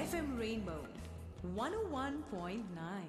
FM Rainbow 101.9.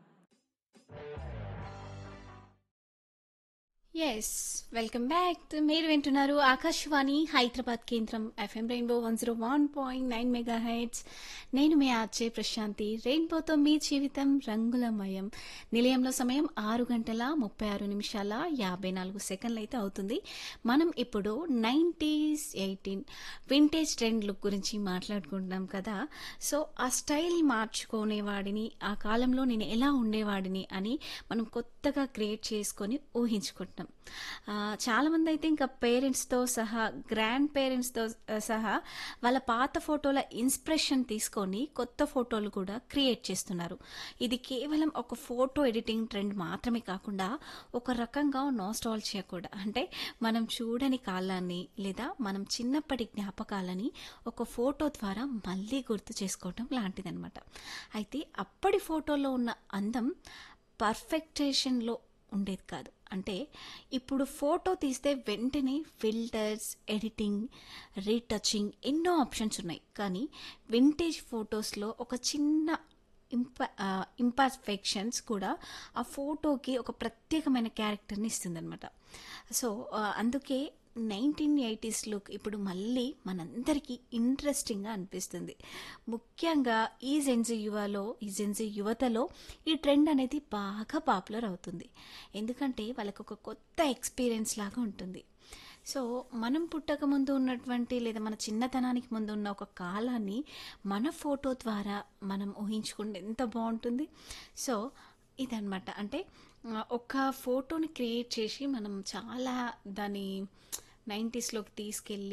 Yes welcome back మీరు వింటున్నారు ఆకాశవాణి హైదరాబాద్ కేంద్రం FM rainbow one zero one point nine mega hits నేను మీ ఆర్జే ప్రశాంతి రెయిన్బోతో మీ జీవితం రంగులమయం నిలయంలో సమయం ఆరు గంటల ముప్పై ఆరు నిమిషాల యాభై నాలుగు సెకండ్లు అయితే అవుతుంది మనం ఇప్పుడు nineties eighteen vintage trend look గురించి మాట్లాడుకుంటున్నాం కదా సో ఆ స్టైల్ మార్చుకునేవాడిని ఆ కాలంలో నేను ఎలా ఉండేవాడిని అని మనం కొత్తగా క్రియేట్ చేసుకొని ఊహించుకుంటున్నాం ఆ, చాలామంది అయితే ఇంకా పేరెంట్స్తో సహా గ్రాండ్ పేరెంట్స్తో సహా వాళ్ళ పాత ఫోటోల ఇన్స్పిరేషన్ తీసుకొని కొత్త ఫోటోలు కూడా క్రియేట్ చేస్తున్నారు ఇది కేవలం ఒక ఫోటో ఎడిటింగ్ ట్రెండ్ మాత్రమే కాకుండా ఒక రకంగా నాస్టాల్జియా కూడా అంటే మనం చూడని కాలాన్ని లేదా మనం చిన్నప్పటి జ్ఞాపకాలని ఒక ఫోటో ద్వారా మళ్ళీ గుర్తు చేసుకోవటం లాంటిదన్నమాట అయితే అప్పటి ఫోటోలో ఉన్న అందం పర్ఫెక్టేషన్లో ఉండేది కాదు అంటే ఇప్పుడు ఫోటో తీస్తే వెంటనే ఫిల్టర్స్ ఎడిటింగ్ రీటచింగ్ ఎన్నో ఆప్షన్స్ ఉన్నాయి కానీ వింటేజ్ ఫొటోస్లో ఒక చిన్న ఇంప ఇంపర్ఫెక్షన్స్ కూడా ఆ ఫోటోకి ఒక ప్రత్యేకమైన క్యారెక్టర్ని ఇస్తుందన్నమాట సో ఆ, అందుకే నైన్టీన్ ఎయిటీస్ లుక్ ఇప్పుడు మళ్ళీ మనందరికీ ఇంట్రెస్టింగ్గా అనిపిస్తుంది ముఖ్యంగా ఈ జెన్జీ యువలో ఈ జెన్జీ యువతలో ఈ ట్రెండ్ అనేది బాగా పాపులర్ అవుతుంది ఎందుకంటే వాళ్ళకు ఒక కొత్త ఎక్స్పీరియన్స్ లాగా ఉంటుంది సో మనం పుట్టక ముందు ఉన్నటువంటి లేదా మన చిన్నతనానికి ముందు ఉన్న ఒక కాలాన్ని మన ఫోటో ద్వారా మనం ఊహించుకుంటే ఎంత బాగుంటుంది సో ఇదన్నమాట అంటే ఆ, ఒక ఫోటోని క్రియేట్ చేసి మనం చాలా దాని నైంటీస్లోకి తీసుకెళ్ళి